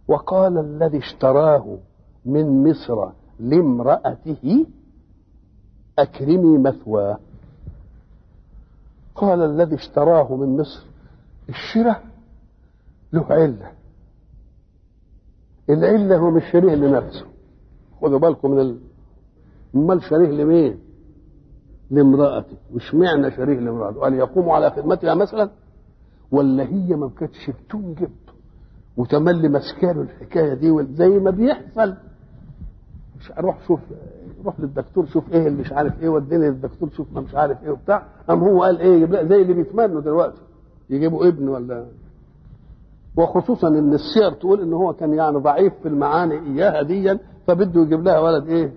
وقال الذي اشتراه من مصر لامرأته أكرمي مثواه قال الذي اشتراه من مصر الشراء له علة العلة هو مش شريه لنفسه خدوا بالكم من ال... امال شريه لمين؟ لامرأته وش معنى شريه لامرأته؟ قال يقوم على خدمتها مثلا ولا هي ما كانتش بتنجب وتملي مسكاله الحكايه دي زي ما بيحصل مش روح شوف روح للدكتور شوف ايه اللي مش عارف ايه وديني للدكتور شوف ما مش عارف ايه وبتاع قام هو قال ايه يبقى زي اللي بيتمنوا دلوقتي يجيبوا ابن ولا وخصوصا ان السير تقول ان هو كان يعني ضعيف في المعاني اياها ديا فبده يجيب لها ولد ايه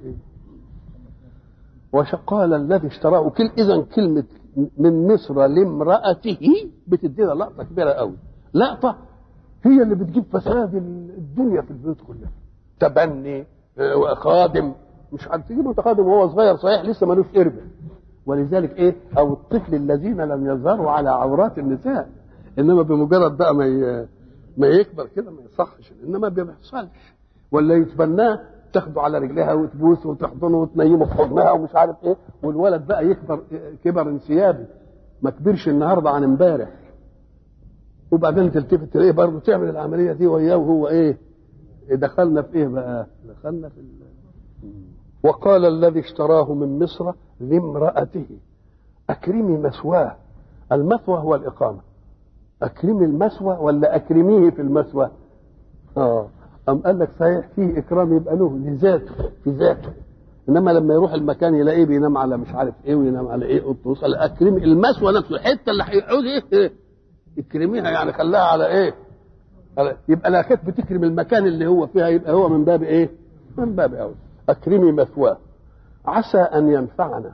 وقال الذي اشتراه كل اذا كلمه من مصر لامراته بتدينا لقطه كبيره قوي لقطه هي اللي بتجيب فساد الدنيا في البيوت كلها تبني خادم مش عارف تجيب خادم وهو صغير صحيح لسه ملوش قربه ولذلك ايه او الطفل الذين لم يظهروا على عورات النساء انما بمجرد بقى ما ما يكبر كده ما يصحش انما ما بيحصلش ولا يتبناه تاخده على رجلها وتبوسه وتحضنه وتنيمه في حضنها ومش عارف ايه والولد بقى يكبر كبر انسيابي ما كبرش النهارده عن امبارح وبعدين تلتفت تلاقيه برضه تعمل العمليه دي وياه وهو ايه دخلنا في ايه بقى دخلنا في ال... وقال الذي اشتراه من مصر لامرأته أكرمي مثواه المثوى هو الإقامة أكرمي المثوى ولا أكرميه في المثوى آه أم قال لك صحيح فيه إكرام يبقى له لذاته في ذاته إنما لما يروح المكان يلاقيه بينام على مش عارف إيه وينام على إيه قطوس قال أكرمي المثوى نفسه الحتة اللي هيقعد إيه اكرميها يعني خلاها على إيه على يبقى لا كانت بتكرم المكان اللي هو فيها يبقى هو من باب إيه من باب أول أكرمي مثواه عسى أن ينفعنا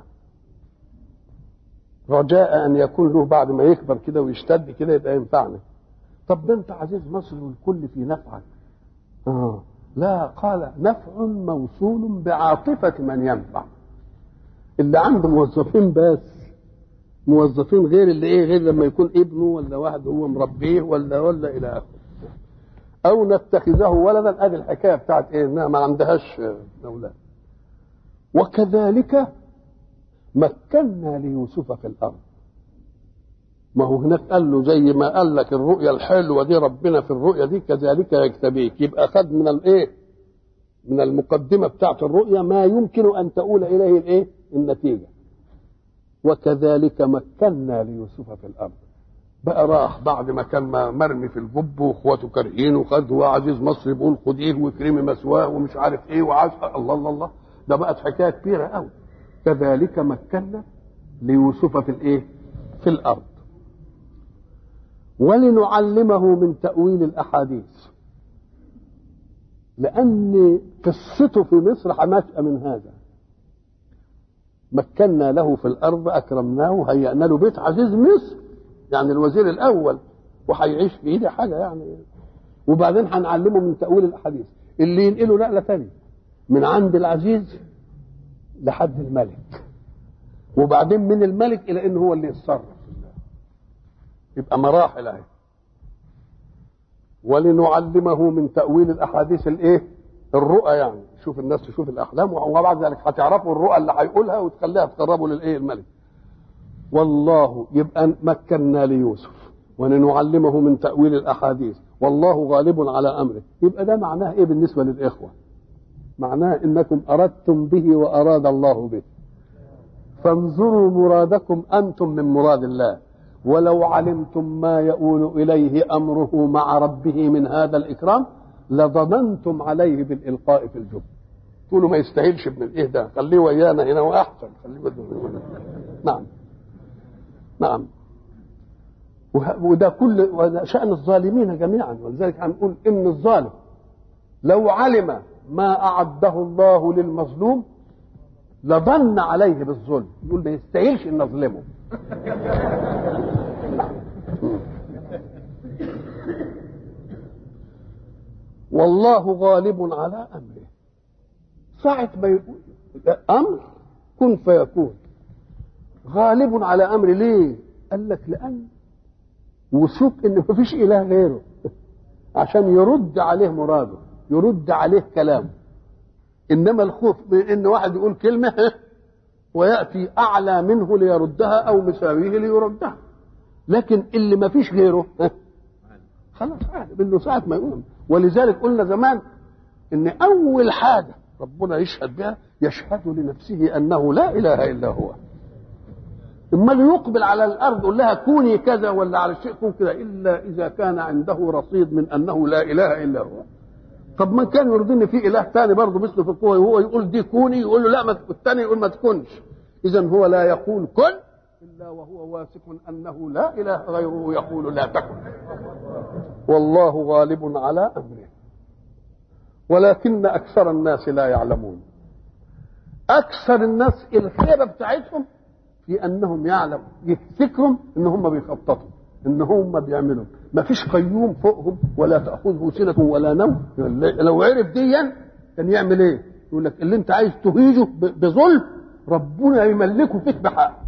رجاء أن يكون له بعد ما يكبر كده ويشتد كده يبقى ينفعنا طب ده أنت عزيز مصر والكل في نفعك آه. لا قال نفع موصول بعاطفة من ينفع اللي عنده موظفين بس موظفين غير اللي ايه غير لما يكون ابنه ولا واحد هو مربيه ولا ولا الى اخره او نتخذه ولدا ادي الحكايه بتاعت ايه انها ما عندهاش اولاد وكذلك مكنا ليوسف في الارض ما هو هناك قال له زي ما قال لك الرؤيا الحلوه دي ربنا في الرؤيا دي كذلك يجتبيك يبقى خد من الايه من المقدمه بتاعت الرؤيا ما يمكن ان تؤول اليه الايه النتيجه وكذلك مكنا ليوسف في الارض بقى راح بعد ما كان مرمي في الجب واخواته كارهينه وخد هو عزيز مصر بيقول خديه واكرمي مثواه ومش عارف ايه وعاش الله الله الله ده بقت حكايه كبيره قوي كذلك مكنا ليوسف في الايه في الارض ولنعلمه من تاويل الاحاديث لان قصته في مصر حماسه من هذا مكنا له في الارض اكرمناه هيأنا له بيت عزيز مصر يعني الوزير الاول وهيعيش في ايده حاجه يعني وبعدين هنعلمه من تاويل الاحاديث اللي ينقله نقله ثانيه من عند العزيز لحد الملك وبعدين من الملك الى ان هو اللي يتصرف يبقى مراحل اهي ولنعلمه من تاويل الاحاديث الايه الرؤى يعني شوف الناس تشوف الاحلام وبعد ذلك هتعرفوا الرؤى اللي هيقولها وتخليها تقربوا للايه الملك والله يبقى مكنا ليوسف ولنعلمه من تاويل الاحاديث والله غالب على امره يبقى ده معناه ايه بالنسبه للاخوه معناه انكم اردتم به واراد الله به فانظروا مرادكم انتم من مراد الله ولو علمتم ما يؤول اليه امره مع ربه من هذا الاكرام لظننتم عليه بالالقاء في الجب تقولوا ما يستاهلش ابن الايه ده خليه ويانا هنا واحسن خليه نعم نعم وده كل وده شأن الظالمين جميعا ولذلك هنقول إن الظالم لو علم ما أعده الله للمظلوم لظن عليه بالظلم يقول ما يستاهلش إن أظلمه والله غالب على أمره ساعة ما يقول أمر كن فيكون غالب على أمر ليه قال لك لأن وثوق ان مفيش اله غيره عشان يرد عليه مراده يرد عليه كلامه انما الخوف من ان واحد يقول كلمه وياتي اعلى منه ليردها او مساويه ليردها لكن اللي ما فيش غيره خلاص عارف انه ساعه ما يقول ولذلك قلنا زمان ان اول حاجه ربنا يشهد بها يشهد لنفسه انه لا اله الا هو اما يقبل على الارض يقول لها كوني كذا ولا على الشيء كون كذا الا اذا كان عنده رصيد من انه لا اله الا هو طب ما كان يرضيني في اله ثاني برضه مثله في القوه وهو يقول دي كوني يقول له لا ما الثاني يقول ما تكونش اذا هو لا يقول كن الا وهو واثق انه لا اله غيره يقول لا تكن والله غالب على امره ولكن اكثر الناس لا يعلمون اكثر الناس الخيبه بتاعتهم في انهم يعلم يفتكروا ان هم بيخططوا ان هم بيعملوا ما فيش قيوم فوقهم ولا تاخذه سنه ولا نوم لو عرف ديا كان يعمل ايه يقول لك اللي انت عايز تهيجه بظلم ربنا يملكه فيك بحق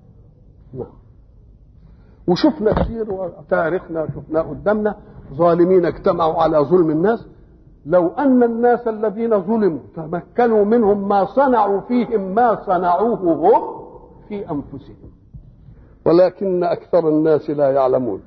وشفنا كثير وتاريخنا شفناه قدامنا ظالمين اجتمعوا على ظلم الناس لو ان الناس الذين ظلموا تمكنوا منهم ما صنعوا فيهم ما صنعوه هم في انفسهم ولكن اكثر الناس لا يعلمون